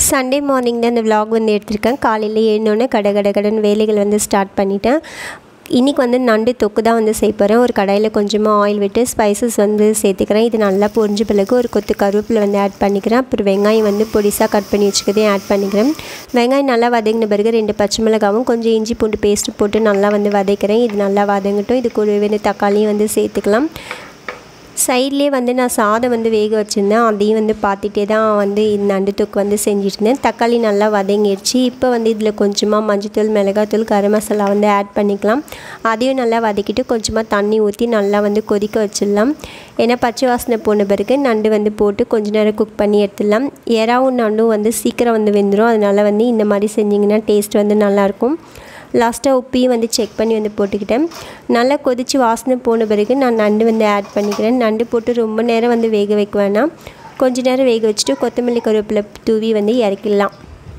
Sunday morning தான் இந்த vlog வந்து எடுத்திருக்கேன் காலையில் எழுந்தோடனே கட கட கடன் வேலைகள் வந்து ஸ்டார்ட் பண்ணிட்டேன் இன்றைக்கி வந்து நண்டு தொக்கு தான் வந்து செய்ய போகிறேன் ஒரு கடாயில் கொஞ்சமாக ஆயில் விட்டு ஸ்பைசஸ் வந்து சேர்த்துக்கிறேன் இது நல்லா பொரிஞ்ச பிறகு ஒரு கொத்து கருவேப்பிலை வந்து ஆட் பண்ணிக்கிறேன் அப்புறம் வெங்காயம் வந்து பொடிசாக கட் பண்ணி வச்சுக்கிறதையும் ஆட் பண்ணிக்கிறேன் வெங்காயம் நல்லா வதங்கின பிறகு ரெண்டு பச்சை மிளகாவும் கொஞ்சம் இஞ்சி பூண்டு பேஸ்ட்டு போட்டு நல்லா வந்து வதக்கிறேன் இது நல்லா வதங்கட்டும் இது கூடவே வந்து தக்காளியும் வந்து சேர்த்துக்கலாம் சைட்லேயே வந்து நான் சாதம் வந்து வேக வச்சுருந்தேன் அதையும் வந்து பார்த்துட்டே தான் வந்து இந்த நண்டு தொக்கு வந்து செஞ்சுருந்தேன் தக்காளி நல்லா வதங்கிடுச்சு இப்போ வந்து இதில் கொஞ்சமாக மஞ்சத்தூள் மிளகாத்தூள் கரம் மசாலா வந்து ஆட் பண்ணிக்கலாம் அதையும் நல்லா வதக்கிட்டு கொஞ்சமாக தண்ணி ஊற்றி நல்லா வந்து கொதிக்க வச்சிடலாம் ஏன்னா பச்சை வாசனை போன பிறகு நண்டு வந்து போட்டு கொஞ்ச நேரம் குக் பண்ணி எடுத்துடலாம் எறாவும் நண்டும் வந்து சீக்கிரம் வந்து வெந்துடும் அதனால் வந்து இந்த மாதிரி செஞ்சிங்கன்னா டேஸ்ட் வந்து நல்லாயிருக்கும் லாஸ்ட்டாக உப்பையும் வந்து செக் பண்ணி வந்து போட்டுக்கிட்டேன் நல்லா கொதித்து வாசனை போன பிறகு நான் நண்டு வந்து ஆட் பண்ணிக்கிறேன் நண்டு போட்டு ரொம்ப நேரம் வந்து வேக வைக்க வேணாம் கொஞ்ச நேரம் வேக வச்சுட்டு கொத்தமல்லி கருவேப்பிலை தூவி வந்து இறக்கிடலாம்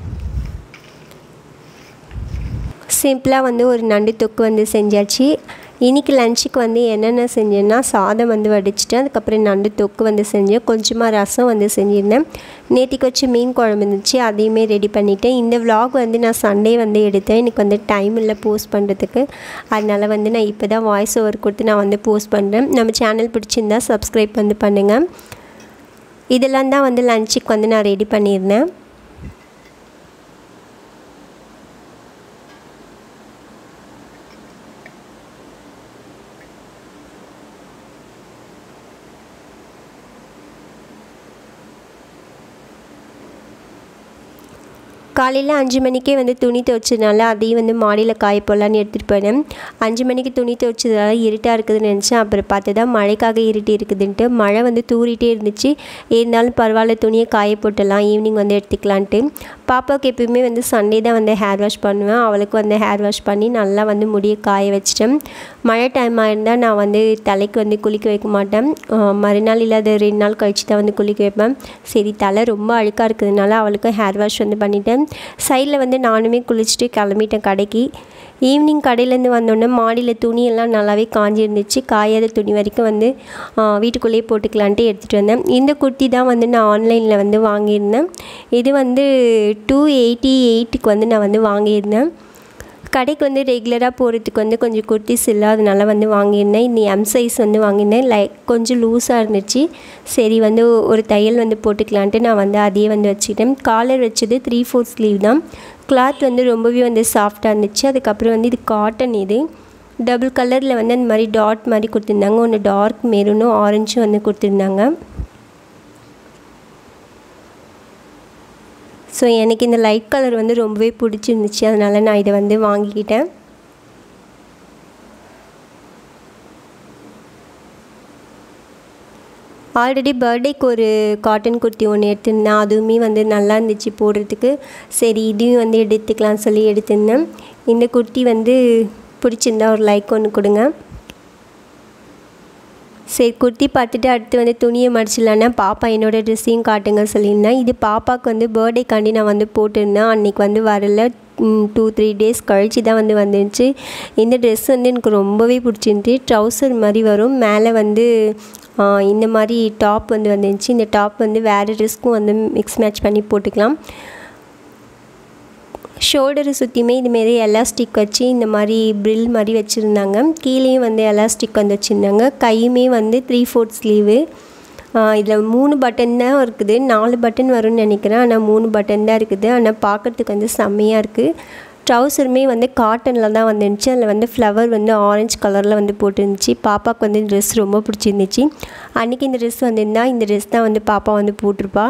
சிம்பிளாக வந்து ஒரு நண்டு தொக்கு வந்து செஞ்சாச்சு இன்றைக்கி லஞ்சுக்கு வந்து என்னென்ன செஞ்சேன்னா சாதம் வந்து வடிச்சிட்டு அதுக்கப்புறம் நண்டு தொக்கு வந்து செஞ்சேன் கொஞ்சமாக ரசம் வந்து செஞ்சுருந்தேன் நேற்றுக்கு வச்சு மீன் குழம்பு இருந்துச்சு அதையுமே ரெடி பண்ணிவிட்டேன் இந்த vlog வந்து நான் சண்டே வந்து எடுத்தேன் எனக்கு வந்து டைம் இல்லை போஸ்ட் பண்ணுறதுக்கு அதனால் வந்து நான் இப்போ தான் வாய்ஸ் ஓவர் கொடுத்து நான் வந்து போஸ்ட் பண்ணுறேன் நம்ம சேனல் பிடிச்சிருந்தா சப்ஸ்கிரைப் வந்து பண்ணுங்கள் இதெல்லாம் தான் வந்து லஞ்சுக்கு வந்து நான் ரெடி பண்ணியிருந்தேன் காலையில் அஞ்சு மணிக்கே வந்து துணி துவைச்சதுனால அதையும் வந்து மாடியில் காய போடலான்னு எடுத்துகிட்டு போனேன் அஞ்சு மணிக்கு துணி துவைச்சதுனால இருட்டாக இருக்குதுன்னு நினச்சேன் அப்புறம் பார்த்து தான் மழைக்காக இருட்டி இருக்குதுன்ட்டு மழை வந்து தூறிட்டே இருந்துச்சு இருந்தாலும் பரவாயில்ல துணியை காய போட்டலாம் ஈவினிங் வந்து எடுத்துக்கலான்ட்டு பாப்பாவுக்கு எப்பயுமே வந்து சண்டே தான் வந்து ஹேர் வாஷ் பண்ணுவேன் அவளுக்கு வந்து ஹேர் வாஷ் பண்ணி நல்லா வந்து முடியை காய வச்சிட்டேன் மழை டைம் ஆயிருந்தால் நான் வந்து தலைக்கு வந்து குளிக்க வைக்க மாட்டேன் ஆஹ் மறுநாள் இல்லாத ரெண்டு நாள் கழிச்சு தான் வந்து குளிக்க வைப்பேன் சரி தலை ரொம்ப அழுக்காக இருக்கிறதுனால அவளுக்கு ஹேர் வாஷ் வந்து பண்ணிட்டேன் சைடில் வந்து நானுமே குளிச்சுட்டு கிளம்பிட்டேன் கடைக்கு ஈவினிங் கடையிலேருந்து வந்தோடனே மாடியில் துணியெல்லாம் நல்லாவே காஞ்சிருந்துச்சு காயாத துணி வரைக்கும் வந்து ஆஹ் வீட்டுக்குள்ளேயே போட்டுக்கலான்ட்டு எடுத்துகிட்டு வந்தேன் இந்த குர்த்தி தான் வந்து நான் ஆன்லைனில் வந்து வாங்கியிருந்தேன் இது வந்து டூ எயிட்டி எயிட்டுக்கு வந்து நான் வந்து வாங்கியிருந்தேன் கடைக்கு வந்து ரெகுலராக போகிறதுக்கு வந்து கொஞ்சம் குர்த்திஸ் இல்லை அதனால வந்து வாங்கியிருந்தேன் இந்த எம் சைஸ் வந்து வாங்கியிருந்தேன் லைக் கொஞ்சம் லூஸாக இருந்துச்சு சரி வந்து ஒரு தையல் வந்து போட்டுக்கலான்ட்டு நான் வந்து அதையே வந்து வச்சுக்கிட்டேன் காலர் வச்சது த்ரீ ஃபோர் ஸ்லீவ் தான் கிளாத் வந்து ரொம்பவே வந்து சாஃப்டாக இருந்துச்சு அதுக்கப்புறம் வந்து இது காட்டன் இது டபுள் கலரில் வந்து அந்த மாதிரி டாட் மாதிரி கொடுத்துருந்தாங்க ஒன்று டார்க் மெரூனும் ஆரஞ்சும் வந்து கொடுத்துருந்தாங்க ஸோ எனக்கு இந்த லைட் கலர் வந்து ரொம்பவே பிடிச்சிருந்துச்சு அதனால் நான் இதை வந்து வாங்கிக்கிட்டேன் ஆல்ரெடி பர்த்டேக்கு ஒரு காட்டன் குர்த்தி ஒன்று எடுத்திருந்தேன் அதுவுமே வந்து நல்லா இருந்துச்சு போடுறதுக்கு சரி இதையும் வந்து எடுத்துக்கலாம்னு சொல்லி எடுத்திருந்தேன் இந்த குர்த்தி வந்து பிடிச்சிருந்தா ஒரு லைக் ஒன்று கொடுங்க சரி குர்த்தி பார்த்துட்டு அடுத்து வந்து துணியை மடிச்சிடலான்னா பாப்பா என்னோடய ட்ரெஸ்ஸையும் காட்டுங்க சொல்லியிருந்தேன் இது பாப்பாவுக்கு வந்து பர்த்டேக்காண்டி நான் வந்து போட்டிருந்தேன் அன்றைக்கி வந்து வரல டூ த்ரீ டேஸ் கழிச்சு தான் வந்து வந்துருந்துச்சு இந்த ட்ரெஸ் வந்து எனக்கு ரொம்பவே பிடிச்சிருந்துச்சி ட்ரௌசர் மாதிரி வரும் மேலே வந்து ஆ, இந்த மாதிரி டாப் வந்து வந்துருந்துச்சு இந்த டாப் வந்து வேறு ட்ரெஸ்க்கும் வந்து மிக்ஸ் மேட்ச் பண்ணி போட்டுக்கலாம் ஷோல்டரை சுற்றியுமே இதுமாரி எலாஸ்டிக் வச்சு இந்த மாதிரி ப்ரில் மாதிரி வச்சுருந்தாங்க கீழேயும் வந்து எலாஸ்டிக் வந்து வச்சுருந்தாங்க கையுமே வந்து த்ரீ ஃபோர்த் ஸ்லீவு இதில் மூணு பட்டன் தான் இருக்குது நாலு பட்டன் வரும்னு நினைக்கிறேன் ஆனால் மூணு பட்டன் தான் இருக்குது ஆனால் பார்க்குறதுக்கு வந்து செம்மையாக இருக்குது ட்ரௌசருமே வந்து காட்டனில் தான் வந்துருந்துச்சு அதில் வந்து ஃப்ளவர் வந்து ஆரஞ்சு கலரில் வந்து போட்டுருந்துச்சு பாப்பாவுக்கு வந்து இந்த ட்ரெஸ் ரொம்ப பிடிச்சிருந்துச்சு அன்றைக்கி இந்த ட்ரெஸ் வந்திருந்தா இந்த ட்ரெஸ் தான் வந்து பாப்பா வந்து போட்டிருப்பா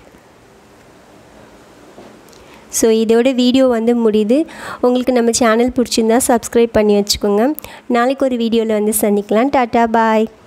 ஸோ இதோட வீடியோ வந்து முடியுது உங்களுக்கு நம்ம சேனல் பிடிச்சிருந்தா சப்ஸ்கிரைப் பண்ணி வச்சுக்கோங்க நாளைக்கு ஒரு வீடியோவில் வந்து சந்திக்கலாம் டாட்டா பாய்